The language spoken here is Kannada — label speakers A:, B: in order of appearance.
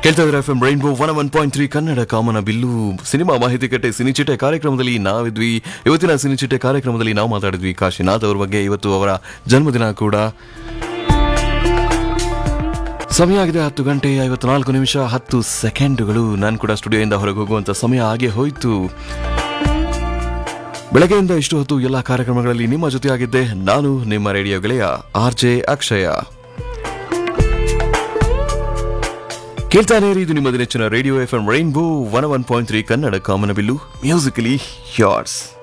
A: ಕೇಳ್ತಾ ಇದ್ರೆ F M Rainbow one one point three Kannada ಕಾಮನ ಬಿಲ್ಲು ಸಿನಿಮಾ ಮಾಹಿತಿ ಕಟ್ಟೆ ಸಿನಿಚಿಟೆ ಕಾರ್ಯಕ್ರಮದಲ್ಲಿ ನಾವಿದ್ವಿ ಇವತ್ತಿನ ಸಿನಿಚಿಟೆ ಕಾರ್ಯಕ್ರಮದಲ್ಲಿ ನಾವು ಮಾತಾಡಿದ್ವಿ ಕಾಶಿನಾಥ್ ಅವ್ರ ಬಗ್ಗೆ ಇವತ್ತು ಅವರ ಜನ್ಮದಿನ ಕೂಡ ಸಮಯ ಆಗಿದೆ ಹತ್ತು ಗಂಟೆ ಐವತ್ನಾಲ್ಕು ನಿಮಿಷ ಹತ್ತು ಸೆಕೆಂಡುಗಳು ನಾನು ಕೂಡ ಸ್ಟುಡಿಯೋಯಿಂದ ಹೊರಗೆ ಹೋಗುವಂತ ಸಮಯ ಹಾಗೆ ಹೋಯ್ತು ಬೆಳಗ್ಗೆಯಿಂದ ಇಷ್ಟು ಹೊತ್ತು ಎಲ್ಲ ಕಾರ್ಯಕ್ರಮಗಳಲ್ಲಿ ನಿಮ್ಮ ಜೊತೆಯಾಗಿದ್ದೆ ನಾನು ನಿಮ್ಮ ರೇಡಿಯೋ ಗೆಳೆಯ ಆರ್ ಜೆ ಅಕ್ಷಯ ಕೇಳ್ತಾನೆ ಇರಿ ಇದು ನಿಮ್ಮ ನೆಚ್ಚಿನ radio F M Rainbow one one point three Kannada ಕಾಮನಬಿಲ್ಲು ಮ್ಯೂಸಿಕಲಿ ಯಾರ್ಸ್